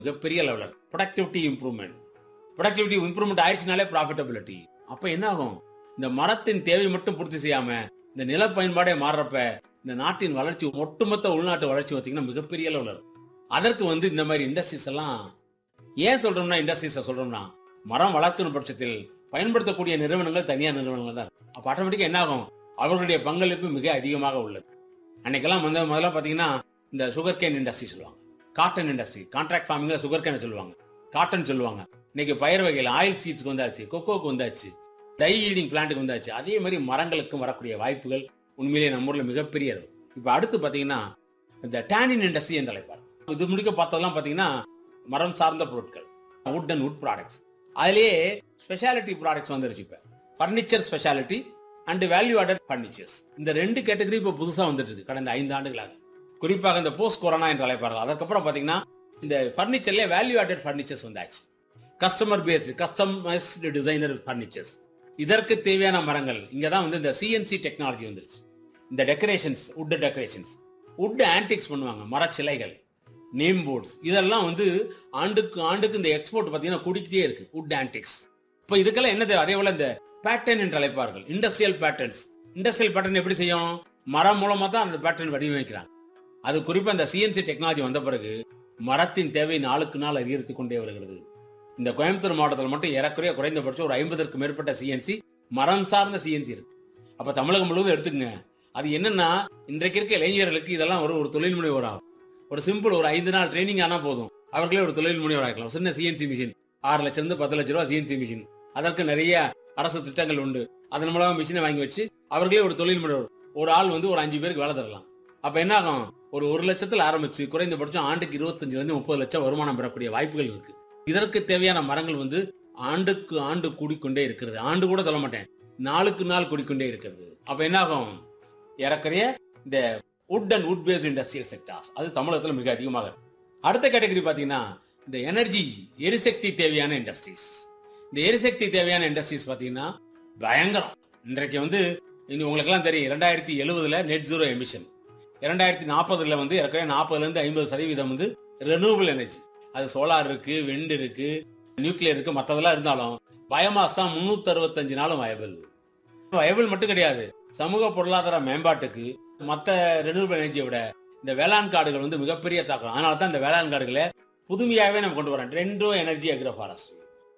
மிகப்பெரிய லெவலர் productivity improvement productivity improvement ஆயிடுச்சுனாலே ப்ராஃபிட்டபிலிட்டி அப்ப என்ன ஆகும் இந்த மரத்தின் தேவை மட்டும் பூர்த்தி செய்யாம இந்த நில பயன்பாடே மாறுறப்ப இந்த நாட்டின் வளர்ச்சி ஒட்டுமொத்த உள்நாட்டு வளர்ச்சி பார்த்தீங்கன்னா மிகப்பெரிய லெவலர் அதற்கு வந்து இந்த மாதிரி இண்டஸ்ட்ரீஸ் எல்லாம் ஏன் சொல்றோம்னா இண்டஸ்ட்ரீஸ் சொல்றோம்னா மரம் வளர்க்கணும் பட்சத்தில் பயன்படுத்தக்கூடிய நிறுவனங்கள் தனியார் நிறுவனங்கள் தான் இருக்கு. அப்ப ஆட்டோமேட்டிக்கா என்ன ஆகும் அவர்களுடைய பங்களிப்பு மிக அதிகமாக உள்ளது அன்னைக்கெல்லாம் வந்து முதல்ல பாத்தீங்கன்னா இந்த சுகர் கேன் இண்டஸ்ட்ரி சொல்லுவாங்க காட்டன் இண்டஸ்ட்ரி கான்ட்ராக்ட் ஃபார்மிங்ல சுகர் கேனை சொல்லுவாங்க காட்டன் சொல்லுவாங்க இன்னைக்கு பயிர் வகைகள் ஆயில் சீட்ஸ்க்கு வந்தாச்சு கொக்கோக்கு வந்தாச்சு டை ஈடிங் பிளான்ட்டுக்கு வந்தாச்சு அதே மாதிரி மரங்களுக்கும் வரக்கூடிய வாய்ப்புகள் உண்மையிலேயே நம்ம ஊர்ல மிகப்பெரிய இருக்கு இப்போ அடுத்து பாத்தீங்கன்னா இந்த டேனின் இண்டஸ்ட்ரி என்று அழைப்பார் இது முடிக்க பார்த்ததெல்லாம் பாத்தீங்கன்னா மரம் சார்ந்த பொருட்கள் வுட் அண்ட் வுட் ப்ராடக்ட்ஸ் அதுலயே ஸ்பெஷாலிட்டி ப்ராடக்ட்ஸ் வந்துருச்சு இப்போ furniture speciality and value added furnitures இந்த ரெண்டு கேட்டகரி இப்போ புதுசா வந்துட்டு இருக்கு கடந்த ஐந்து ஆண்டுகளாக குறிப்பாக இந்த போஸ்ட் கொரோனா என்று அழைப்பார்கள் அதுக்கப்புறம் பாத்தீங்கன்னா இந்த ஃபர்னிச்சர்ல வேல்யூ ஆடட் ஃபர்னிச்சர்ஸ் வந்தாச்சு customer based customised designer furnitures இதற்கு தேவையான மரங்கள் இங்க தான் வந்து இந்த சிஎன்சி டெக்னாலஜி வந்துருச்சு இந்த decorations wood decorations wood antiques பண்ணுவாங்க மரச்சிலைகள் நேம் போர்ட்ஸ் இதெல்லாம் வந்து ஆண்டுக்கு ஆண்டுக்கு இந்த எக்ஸ்போர்ட் பார்த்தீங்கன்னா கூடிக்கிட்டே இருக்கு வுட் ஆன்டிக்ஸ் இப்போ இதுக்கெல்லாம் என்ன தேவை அதே போல இந்த பேட்டர்ன் என்று அழைப்பார்கள் இண்டஸ்ட்ரியல் பேட்டர்ன்ஸ் இண்டஸ்ட்ரியல் பேட்டர்ன் எப்படி செய்யும் மரம் மூலமா தான் அந்த பேட்டர்ன் வடிவமைக்கிறாங்க அது குறிப்பா இந்த சிஎன்சி டெக்னாலஜி வந்த பிறகு மரத்தின் தேவை நாளுக்கு நாள் அதிகரித்து கொண்டே வருகிறது இந்த கோயம்புத்தூர் மாவட்டத்தில் மட்டும் ஏறக்குறைய குறைந்தபட்சம் ஒரு ஐம்பதற்கு மேற்பட்ட சிஎன்சி மரம் சார்ந்த சிஎன்சி இருக்கு அப்ப தமிழகம் முழுவதும் எடுத்துக்கங்க அது என்னன்னா இன்றைக்கு இருக்க இளைஞர்களுக்கு இதெல்லாம் ஒரு ஒரு தொழில் முனைவர் ஆகும் ஒரு சிம்பிள் ஒரு ஐந்து நாள் ட்ரைனிங் ஆனா போதும் அவர்களே ஒரு தொழில் முனைவர் ஆகலாம் சின்ன சிஎன்சி மிஷின் ஆறு லட்சம் இருந்து பத்து லட்சம் ரூபாய் சிஎன்சி மிஷின் அதற்கு நிறைய அரசு திட்டங்கள் உண்டு அதன் மூலமா மிஷினை வாங்கி வச்சு அவர்களே ஒரு தொழில் முனைவர் ஒரு ஆள் வந்து ஒரு அஞ்சு பேருக்கு வேலை தரலாம் அப்ப என்ன ஆகும் ஒரு ஒரு லட்சத்துல ஆரம்பிச்சு குறைந்தபட்சம் ஆண்டுக்கு இருபத்தஞ்சுல இருந்து முப்பது லட்சம் வருமானம் பெறக்கூடிய வாய்ப்புகள் இருக்கு இதற்கு தேவையான மரங்கள் வந்து ஆண்டுக்கு ஆண்டு கூடிக்கொண்டே இருக்கிறது ஆண்டு கூட சொல்ல மாட்டேன் நாளுக்கு நாள் கூடிக்கொண்டே இருக்கிறது அப்ப என்ன ஆகும் ஏறக்குறைய இந்த wood and wood based industrial sectors அது தமிழகத்துல மிக அதிகமாக இருக்கு அடுத்த கேட்டகரி பாத்தீங்கன்னா இந்த எனர்ஜி எரிசக்தி தேவையான இண்டஸ்ட்ரீஸ் இந்த எரிசக்தி தேவையான இண்டஸ்ட்ரீஸ் பாத்தீங்கன்னா பயங்கரம் இன்றைக்கு வந்து இனி உங்களுக்கெல்லாம் தெரியும் இரண்டாயிரத்தி எழுபதுல நெட் ஜீரோ எமிஷன் இரண்டாயிரத்தி நாற்பதுல வந்து ஏற்கனவே நாற்பதுல இருந்து ஐம்பது சதவீதம் வந்து ரெனியூவபிள் எனர்ஜி அது சோலார் இருக்கு விண்ட் இருக்கு நியூக்ளியர் இருக்கு மற்றதெல்லாம் இருந்தாலும் பயோமாஸ் தான் முன்னூத்தி அறுபத்தஞ்சு நாளும் வயபிள் வயபிள் மட்டும் கிடையாது சமூக பொருளாதார மேம்பாட்டுக்கு மற்ற ரெனியூவபிள் எனர்ஜியை விட இந்த வேளாண் காடுகள் வந்து மிகப்பெரிய தாக்கம் அதனால தான் இந்த வேளாண் காடுகளை புதுமையாகவே நம்ம கொண்டு வரோம் ரெண்டோ எனர்ஜி அக்ரோ ஃபாரஸ்ட்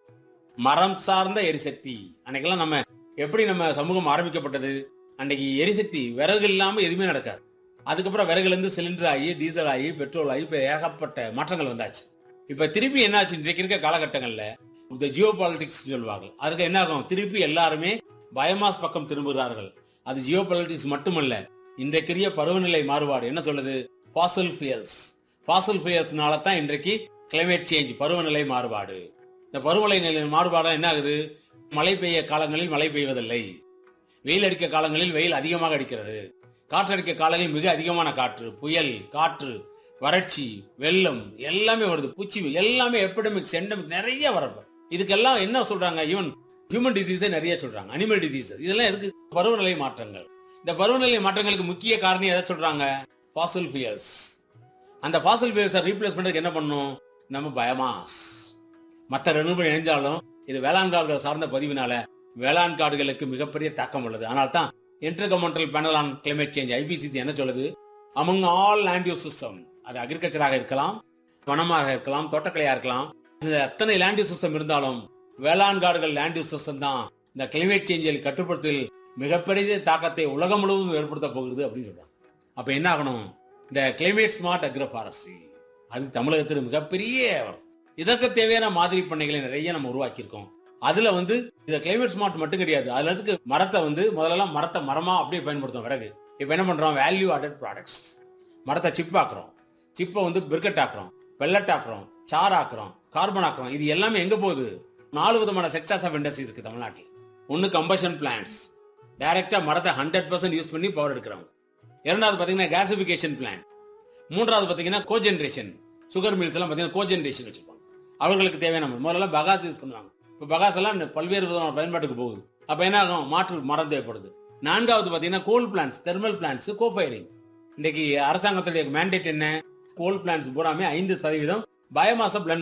மரம் சார்ந்த எரிசக்தி அன்னைக்கெல்லாம் நம்ம எப்படி நம்ம சமூகம் ஆரம்பிக்கப்பட்டது அன்னைக்கு எரிசக்தி விறகு இல்லாம எதுவுமே நடக்காது அதுக்கப்புறம் விறகுல இருந்து சிலிண்டர் ஆகி டீசல் ஆகி பெட்ரோல் ஆகி இப்ப ஏகப்பட்ட மாற்றங்கள் வந்தாச்சு இப்ப திருப்பி என்னாச்சு இன்றைக்கு இருக்க காலகட்டங்கள்ல இந்த ஜியோ பாலிடிக்ஸ் சொல்லுவாங்க அதுக்கு என்ன ஆகும் திருப்பி எல்லாருமே பயோமாஸ் பக்கம் திரும்புகிறார்கள் அது ஜியோ பாலிடிக்ஸ் மட்டுமல்ல இன்றைக்குரிய பருவநிலை மாறுபாடு என்ன சொல்லுது ஃபாசல் ஃபியல்ஸ் ஃபாசல் ஃபியல்ஸ்னால தான் இன்றைக்கு கிளைமேட் சேஞ்ச் பருவநிலை மாறுபாடு இந்த பருவநிலை நிலை மாறுபாடு என்ன ஆகுது மழை பெய்ய காலங்களில் மழை பெய்வதில்லை வெயில் அடிக்க காலங்களில் வெயில் அதிகமாக அடிக்கிறது காற்றடிக்க காலங்களில் மிக அதிகமான காற்று புயல் காற்று வறட்சி வெள்ளம் எல்லாமே வருது பூச்சி எல்லாமே எபிடமிக்ஸ் எண்டமிக் நிறைய வரப்ப இதுக்கெல்லாம் என்ன சொல்றாங்க ஈவன் ஹியூமன் டிசீஸே நிறைய சொல்றாங்க அனிமல் டிசீஸ் இதெல்லாம் எதுக்கு பருவநிலை மாற்றங்கள் இந்த பருவநிலை மாற்றங்களுக்கு முக்கிய காரணம் எதை சொல்றாங்க ஃபாசில் ஃபியல்ஸ் அந்த ஃபாசில் ஃபியல்ஸை ரீப்ளேஸ் பண்றதுக்கு என்ன பண்ணும் நம்ம பயோமாஸ் மற்ற ரெனுபல் இணைஞ்சாலும் இது வேளாண் காடுகள் சார்ந்த பதிவினால வேளாண் காடுகளுக்கு மிகப்பெரிய தாக்கம் உள்ளது ஆனால் தான் intergovernmental panel on climate change IPCC என்ன சொல்லுது among all land use system அது அக்ரிகல்ச்சராக இருக்கலாம் வனமாக இருக்கலாம் தோட்டக்கலையா இருக்கலாம் இந்த அத்தனை லேண்ட் யூஸ் சிஸ்டம் இருந்தாலும் வேளாண் காடுகள் லேண்ட் யூஸ் சிஸ்டம் தான் இந்த கிளைமேட் சேஞ்சில் கட்டுப்படுத்தல் மிகப்பெரிய தாக்கத்தை உலகம் முழுவதும் ஏற்படுத்த போகிறது அப்படின்னு சொல்றாங்க அப்ப என்ன ஆகணும் இந்த கிளைமேட் ஸ்மார்ட் அக்ரோ ஃபாரஸ்ட்ரி அது தமிழகத்தில் மிகப்பெரிய இதற்கு தேவையான மாதிரி பண்ணைகளை நிறைய நம்ம உருவாக்கியிருக்கோம் அதுல வந்து இந்த கிளைமேட் ஸ்மார்ட் மட்டும் கிடையாது அதுல இருக்கு மரத்தை வந்து முதல்ல மரத்தை மரமா அப்படியே பயன்படுத்தும் விறகு இப்ப என்ன பண்றோம் வேல்யூ ஆடட் ப்ராடக்ட்ஸ் மரத்தை சிப் ஆக்குறோம் சிப்பை வந்து பிர்கட் ஆக்குறோம் பெல்லட் ஆக்குறோம் சார் ஆக்குறோம் கார்பன் ஆக்குறோம் இது எல்லாமே எங்க போகுது நாலு விதமான செக்டர்ஸ் ஆஃப் இண்டஸ்ட்ரீஸ் இருக்கு தமிழ்நாட்டில் ஒன்னு கம்பஷன் பிளான்ஸ் டைரக்டா மரத்தை ஹண்ட்ரட் பர்சன்ட் யூஸ் பண்ணி பவர் எடுக்கிறவங்க இரண்டாவது பாத்தீங்கன்னா கேசிபிகேஷன் பிளான் மூன்றாவது பாத்தீங்கன்னா கோஜென்ரேஷன் சுகர் மில்ஸ் எல்லாம் பாத்தீங்கன்னா கோஜென்ரேஷன் வச்சிருப்பாங்க அவர்களுக்கு தேவையான மரம். முதல்ல பகாஸ் யூஸ் பண்ணுவாங்க இப்போ பகாஸ் எல்லாம் பல்வேறு விதமான பயன்பாட்டுக்கு போகுது அப்ப என்ன ஆகும் மாற்று மரம் தேவைப்படுது நான்காவது பாத்தீங்கன்னா coal plants thermal plants co firing இன்னைக்கு அரசாங்கத்துடைய மேண்டேட் என்ன கோல் பிளான்ஸ் பூராமே ஐந்து சதவீதம் பயோமாஸை blend